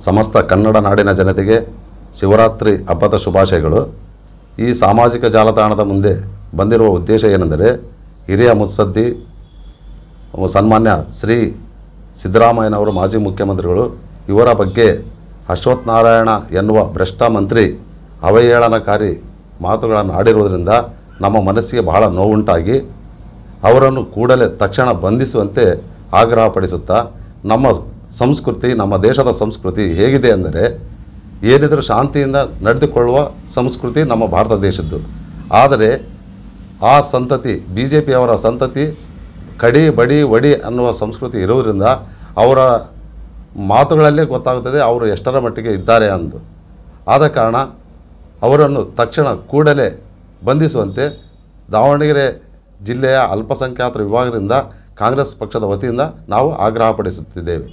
ಸಮಸ್ತ ಕನ್ನಡ ನಾಡಿನ ಜನತೆಗೆ ಶಿವರಾತ್ರಿ ಹಬ್ಬದ ಶುಭಾಶಯಗಳು ಈ ಸಾಮಾಜಿಕ ಜಾಲತಾಣದ ಮುಂದೆ ಬಂದಿರುವ ಉದ್ದೇಶ ಏನೆಂದರೆ ಹಿರಿಯ ಮುತ್ಸದ್ದಿ ಸನ್ಮಾನ್ಯ ಶ್ರೀ ಸಿದ್ದರಾಮಯ್ಯನವರು ಮಾಜಿ ಮುಖ್ಯಮಂತ್ರಿಗಳು ಇವರ ಬಗ್ಗೆ ಅಶ್ವಥ್ ನಾರಾಯಣ ಎನ್ನುವ ಭ್ರಷ್ಟ ಮಂತ್ರಿ ಅವಹೇಳನಕಾರಿ ಮಾತುಗಳನ್ನು ಆಡಿರುವುದರಿಂದ ನಮ್ಮ ಮನಸ್ಸಿಗೆ ಬಹಳ ನೋವುಂಟಾಗಿ ಅವರನ್ನು ಕೂಡಲೇ ತಕ್ಷಣ ಬಂಧಿಸುವಂತೆ ಆಗ್ರಹಪಡಿಸುತ್ತಾ ನಮ್ಮ ಸಂಸ್ಕೃತಿ ನಮ್ಮ ದೇಶದ ಸಂಸ್ಕೃತಿ ಹೇಗಿದೆ ಅಂದರೆ ಏನಿದ್ರೂ ಶಾಂತಿಯಿಂದ ನಡೆದುಕೊಳ್ಳುವ ಸಂಸ್ಕೃತಿ ನಮ್ಮ ಭಾರತ ದೇಶದ್ದು ಆದರೆ ಆ ಸಂತತಿ ಬಿ ಜೆ ಪಿಯವರ ಸಂತತಿ ಕಡಿ ಬಡಿ ವಡಿ ಅನ್ನುವ ಸಂಸ್ಕೃತಿ ಇರುವುದರಿಂದ ಅವರ ಮಾತುಗಳಲ್ಲೇ ಗೊತ್ತಾಗುತ್ತದೆ ಅವರು ಎಷ್ಟರ ಮಟ್ಟಿಗೆ ಇದ್ದಾರೆ ಅಂದು ಆದ ಕಾರಣ ಅವರನ್ನು ತಕ್ಷಣ ಕೂಡಲೇ ಬಂಧಿಸುವಂತೆ ದಾವಣಗೆರೆ ಜಿಲ್ಲೆಯ ಅಲ್ಪಸಂಖ್ಯಾತರ ವಿಭಾಗದಿಂದ ಕಾಂಗ್ರೆಸ್ ಪಕ್ಷದ ವತಿಯಿಂದ ನಾವು ಆಗ್ರಹಪಡಿಸುತ್ತಿದ್ದೇವೆ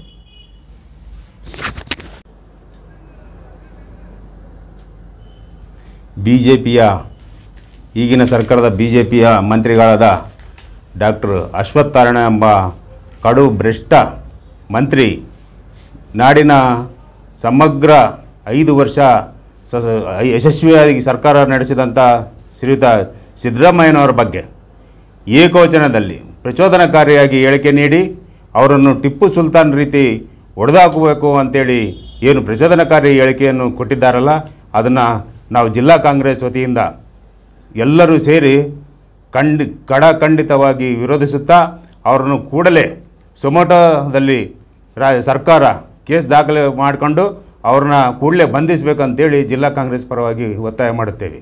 ಬಿ ಜೆ ಪಿಯ ಈಗಿನ ಸರ್ಕಾರದ ಬಿ ಜೆ ಪಿಯ ಮಂತ್ರಿಗಳಾದ ಡಾಕ್ಟರ್ ಅಶ್ವತ್ಥಾರಣ ಎಂಬ ಕಡು ಭ್ರಷ್ಟ ಮಂತ್ರಿ ನಾಡಿನ ಸಮಗ್ರ ಐದು ವರ್ಷ ಸ- ಸ- ಯಶಸ್ವಿಯಾಗಿ ಸರ್ಕಾರ ನಡೆಸಿದಂಥ ಶ್ರೀಯುತ ಸಿದ್ದರಾಮಯ್ಯನವರ ಬಗ್ಗೆ ಏಕವಚನದಲ್ಲಿ ಪ್ರಚೋದನಕಾರಿಯಾಗಿ ಹೇಳಿಕೆ ನೀಡಿ ಅವರನ್ನು ಟಿಪ್ಪು ಸುಲ್ತಾನ್ ರೀತಿ ಹೊಡೆದಾಕಬೇಕು ಅಂತೇಳಿ ಏನು ಪ್ರಚೋದನಕಾರಿ ಹೇಳಿಕೆಯನ್ನು ಕೊಟ್ಟಿದ್ದಾರಲ್ಲ ಅದನ್ನು ನಾವು ಜಿಲ್ಲಾ ಕಾಂಗ್ರೆಸ್ ವತಿಯಿಂದ ಎಲ್ಲರೂ ಸೇರಿ ಖಂಡಿ ಕಡಖಂಡಿತವಾಗಿ ವಿರೋಧಿಸುತ್ತಾ ಅವರನ್ನು ಕೂಡಲೇ ಸೊಮೋಟೋದಲ್ಲಿ ರಾ ಸರ್ಕಾರ ಕೇಸ್ ದಾಖಲೆ ಮಾಡಿಕೊಂಡು ಅವ್ರನ್ನ ಕೂಡಲೇ ಬಂಧಿಸಬೇಕಂತೇಳಿ ಜಿಲ್ಲಾ ಕಾಂಗ್ರೆಸ್ ಪರವಾಗಿ ಒತ್ತಾಯ ಮಾಡುತ್ತೇವೆ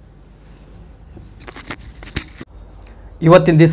ಇವತ್ತಿನ ದಿವಸ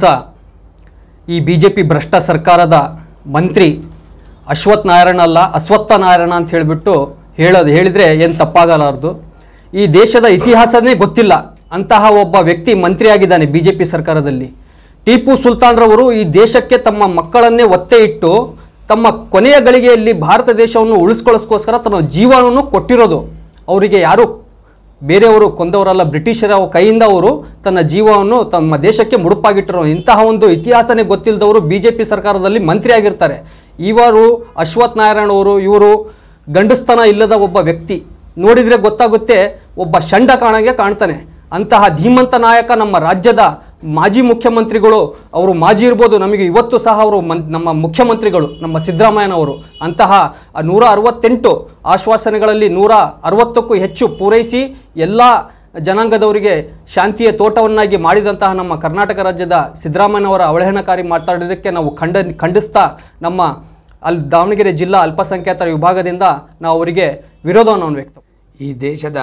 ಈ ಬಿ ಜೆ ಪಿ ಭ್ರಷ್ಟ ಸರ್ಕಾರದ ಮಂತ್ರಿ ಅಶ್ವಥ್ ನಾರಾಯಣ ಅಲ್ಲ ಅಶ್ವತ್ಥ ನಾರಾಯಣ ಅಂತ ಹೇಳಿಬಿಟ್ಟು ಹೇಳೋದು ಹೇಳಿದರೆ ಏನು ತಪ್ಪಾಗಲಾರದು ಈ ದೇಶದ ಇತಿಹಾಸನೇ ಗೊತ್ತಿಲ್ಲ ಅಂತಹ ಒಬ್ಬ ವ್ಯಕ್ತಿ ಮಂತ್ರಿಯಾಗಿದ್ದಾನೆ ಬಿ ಜೆ ಪಿ ಸರ್ಕಾರದಲ್ಲಿ ಟಿಪ್ಪು ಸುಲ್ತಾನ್ರವರು ಈ ದೇಶಕ್ಕೆ ತಮ್ಮ ಮಕ್ಕಳನ್ನೇ ಒತ್ತೆ ಇಟ್ಟು ತಮ್ಮ ಕೊನೆಯ ಗಳಿಗೆಯಲ್ಲಿ ಭಾರತ ದೇಶವನ್ನು ಉಳಿಸ್ಕೊಳ್ಳೋಸ್ಕೋಸ್ಕರ ತನ್ನ ಜೀವನವನ್ನು ಕೊಟ್ಟಿರೋದು ಅವರಿಗೆ ಯಾರು ಬೇರೆಯವರು ಕೊಂದವರಲ್ಲ ಬ್ರಿಟಿಷರ ಕೈಯಿಂದ ಅವರು ತನ್ನ ಜೀವವನ್ನು ತಮ್ಮ ದೇಶಕ್ಕೆ ಮುಡುಪಾಗಿಟ್ಟರು ಇಂತಹ ಒಂದು ಇತಿಹಾಸನೇ ಗೊತ್ತಿಲ್ಲದವರು ಬಿ ಜೆ ಪಿ ಸರ್ಕಾರದಲ್ಲಿ ಮಂತ್ರಿ ಆಗಿರ್ತಾರೆ ಇವರು ಅಶ್ವಥ್ ನಾರಾಯಣ ಅವರು ಇವರು ಗಂಡಸ್ತನ ಇಲ್ಲದ ಒಬ್ಬ ವ್ಯಕ್ತಿ ನೋಡಿದರೆ ಗೊತ್ತಾಗುತ್ತೆ ಒಬ್ಬ ಷಂಡ ಕಾಣಂಗೆ ಕಾಣ್ತಾನೆ ಅಂತಹ ಧೀಮಂತ ನಾಯಕ ನಮ್ಮ ರಾಜ್ಯದ ಮಾಜಿ ಮುಖ್ಯಮಂತ್ರಿಗಳು ಅವರು ಮಾಜಿ ಇರ್ಬೋದು ನಮಗೆ ಇವತ್ತು ಸಹ ಅವರು ಮನ್ ನಮ್ಮ ಮುಖ್ಯಮಂತ್ರಿಗಳು ನಮ್ಮ ಸಿದ್ದರಾಮಯ್ಯನವರು ಅಂತಹ ಆ ನೂರ ಅರವತ್ತೆಂಟು ಆಶ್ವಾಸನೆಗಳಲ್ಲಿ ನೂರ ಅರವತ್ತಕ್ಕೂ ಹೆಚ್ಚು ಪೂರೈಸಿ ಎಲ್ಲ ಜನಾಂಗದವರಿಗೆ ಶಾಂತಿಯ ತೋಟವನ್ನಾಗಿ ಮಾಡಿದಂತಹ ನಮ್ಮ ಕರ್ನಾಟಕ ರಾಜ್ಯದ ಸಿದ್ದರಾಮಯ್ಯನವರ ಅವಹೇಳನಕಾರಿ ಮಾತಾಡಿದ್ದಕ್ಕೆ ನಾವು ಖಂಡ ಖಂಡಿಸ್ತಾ ನಮ್ಮ ಅಲ್ಲಿ ದಾವಣಗೆರೆ ಜಿಲ್ಲಾ ಅಲ್ಪಸಂಖ್ಯಾತರ ವಿಭಾಗದಿಂದ ನಾವು ಅವರಿಗೆ ವಿರೋಧವನ್ನು ವ್ಯಕ್ತ ಈ ದೇಶದ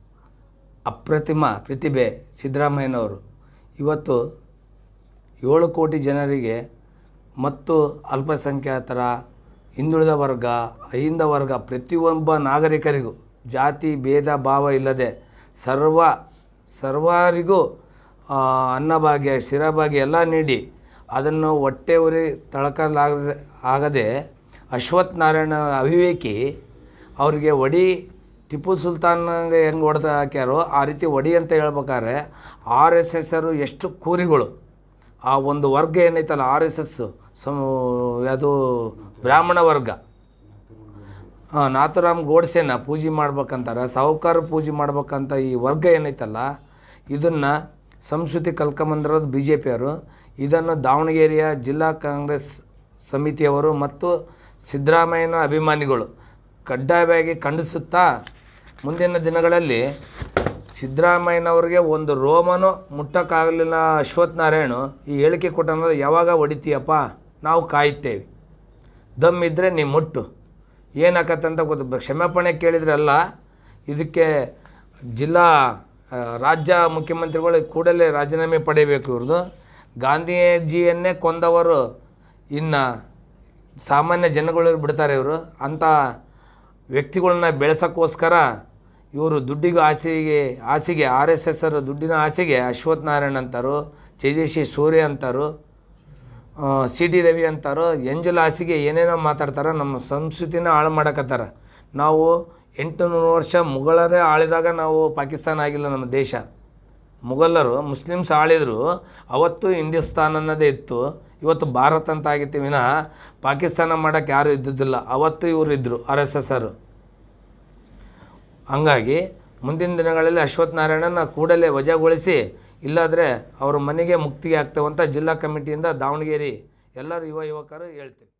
ಅಪ್ರತಿಮ ಪ್ರತಿಭೆ ಸಿದ್ದರಾಮಯ್ಯನವರು ಇವತ್ತು ಏಳು ಕೋಟಿ ಜನರಿಗೆ ಮತ್ತು ಅಲ್ಪಸಂಖ್ಯಾತರ ಹಿಂದುಳಿದ ವರ್ಗ ಅಹಿಂದ ವರ್ಗ ಪ್ರತಿಯೊಬ್ಬ ನಾಗರಿಕರಿಗೂ ಜಾತಿ ಭೇದ ಭಾವ ಇಲ್ಲದೆ ಸರ್ವ ಸರ್ವರಿಗೂ ಆ, ಅನ್ನಭಾಗ್ಯ ಶಿರಭಾಗ್ಯ ಎಲ್ಲ ನೀಡಿ ಅದನ್ನು ಹೊಟ್ಟೆ ಉರಿ ತಳಕಲಾಗದೆ ಆಗದೆ ಅಶ್ವಥ್ ನಾರಾಯಣ ಅವಿವೇಕಿ ಅವರಿಗೆ ಒಡಿ ಟಿಪ್ಪು ಸುಲ್ತಾನ್ಗೆ ಹೆಂಗೆ ಹೊಡೆದು ಹಾಕ್ಯಾರೋ ಆ ರೀತಿ ಒಡಿ ಅಂತ ಹೇಳ್ಬೇಕಾದ್ರೆ ಆರ್ ಎಸ್ ಎಸ್ಸರು ಎಷ್ಟು ಕೂರಿಗಳು ಆ ಒಂದು ವರ್ಗ ಏನೈತಲ್ಲ ಆರ್ ಎಸ್ ಎಸ್ ಸಮ ಅದು ಬ್ರಾಹ್ಮಣ ವರ್ಗ ಹಾಂ ನಾಥುರಾಮ್ ಗೋಡ್ಸೆನ ಪೂಜೆ ಮಾಡ್ಬೇಕಂತಾರೆ ಸಾಹುಕಾರ ಪೂಜೆ ಮಾಡ್ಬೇಕಂತ ಈ ವರ್ಗ ಏನೈತಲ್ಲ ಇದನ್ನು ಸಂಸ್ಕೃತಿ ಕಲ್ಕೊಂಬಂದಿರೋದು ಬಿ ಜೆ ಪಿಯವರು ಇದನ್ನು ದಾವಣಗೆರೆಯ ಜಿಲ್ಲಾ ಕಾಂಗ್ರೆಸ್ ಸಮಿತಿಯವರು ಮತ್ತು ಸಿದ್ದರಾಮಯ್ಯನ ಅಭಿಮಾನಿಗಳು ಕಡ್ಡಾಯವಾಗಿ ಖಂಡಿಸುತ್ತಾ ಮುಂದಿನ ದಿನಗಳಲ್ಲಿ ಸಿದ್ದರಾಮಯ್ಯನವ್ರಿಗೆ ಒಂದು ರೋಮನು ಮುಟ್ಟಕ್ಕಾಗಲಿಲ್ಲ ಅಶ್ವಥ್ ನಾರಾಯಣ ಈ ಹೇಳಿಕೆ ಕೊಟ್ಟನಲ್ಲ ಯಾವಾಗ ಹೊಡಿತೀಯಪ್ಪ ನಾವು ಕಾಯುತ್ತೇವೆ ದಮ್ ಇದ್ದರೆ ನೀ ಮುಟ್ಟು ಏನಾಕತ್ತಂತ ಗೊತ್ತು ಕ್ಷಮಾಪಣೆ ಕೇಳಿದ್ರಲ್ಲ ಇದಕ್ಕೆ ಜಿಲ್ಲಾ ಆ, ರಾಜ್ಯ ಮುಖ್ಯಮಂತ್ರಿಗಳು ಕೂಡಲೇ ರಾಜೀನಾಮೆ ಪಡೆಯಬೇಕು ಇವ್ರದ್ದು ಗಾಂಧೀಜಿಯನ್ನೇ ಕೊಂದವರು ಇನ್ನು ಸಾಮಾನ್ಯ ಜನಗಳು ಬಿಡ್ತಾರೆ ಇವರು ಅಂಥ ವ್ಯಕ್ತಿಗಳನ್ನ ಬೆಳೆಸೋಕ್ಕೋಸ್ಕರ ಇವರು ದುಡ್ಡಿಗೆ ಆಸೆಗೆ ಆಸೆಗೆ ಆರ್ ಎಸ್ ಎಸ್ ಅವರು ದುಡ್ಡಿನ ಆಸೆಗೆ ಅಶ್ವಥ್ ನಾರಾಯಣ್ ಅಂತಾರು ತೇಜಸ್ವಿ ಸೂರ್ಯ ಅಂತಾರು ಸಿ ಡಿ ರವಿ ಅಂತಾರೋ ಎಂಜಲ್ ಹಾಸಿಗೆ ಏನೇನೋ ಮಾತಾಡ್ತಾರೆ ನಮ್ಮ ಸಂಸ್ಕೃತಿನ ಹಾಳು ಮಾಡಕತ್ತಾರ ನಾವು ಎಂಟುನೂರು ವರ್ಷ ಮುಘಲರೇ ಆಳಿದಾಗ ನಾವು ಪಾಕಿಸ್ತಾನ ಆಗಿಲ್ಲ ನಮ್ಮ ದೇಶ ಮುಘಲರು ಮುಸ್ಲಿಮ್ಸ್ ಆಳಿದ್ರು ಅವತ್ತು ಹಿಂದೂಸ್ತಾನ್ ಅನ್ನೋದೇ ಇತ್ತು ಇವತ್ತು ಭಾರತ ಅಂತ ಆಗಿತ್ತು ವಿನಃ ಪಾಕಿಸ್ತಾನ ಮಾಡೋಕ್ಕೆ ಯಾರೂ ಇದ್ದಿದ್ದಿಲ್ಲ ಅವತ್ತು ಇವರು ಇದ್ದರು ಆರ್ ಎಸ್ ಎಸ್ ಅವರು ಹಂಗಾಗಿ ಮುಂದಿನ ದಿನಗಳಲ್ಲಿ ಅಶ್ವಥ್ ನಾರಾಯಣನ ಕೂಡಲೇ ವಜಾಗೊಳಿಸಿ ಇಲ್ಲಾದರೆ ಅವ್ರ ಮನೆಗೆ ಮುಕ್ತಿಗೆ ಆಗ್ತೇವಂತ ಜಿಲ್ಲಾ ಕಮಿಟಿಯಿಂದ ದಾವಣಗೆರೆ ಎಲ್ಲರೂ ಯುವ ಯುವಕರು ಹೇಳ್ತೀವಿ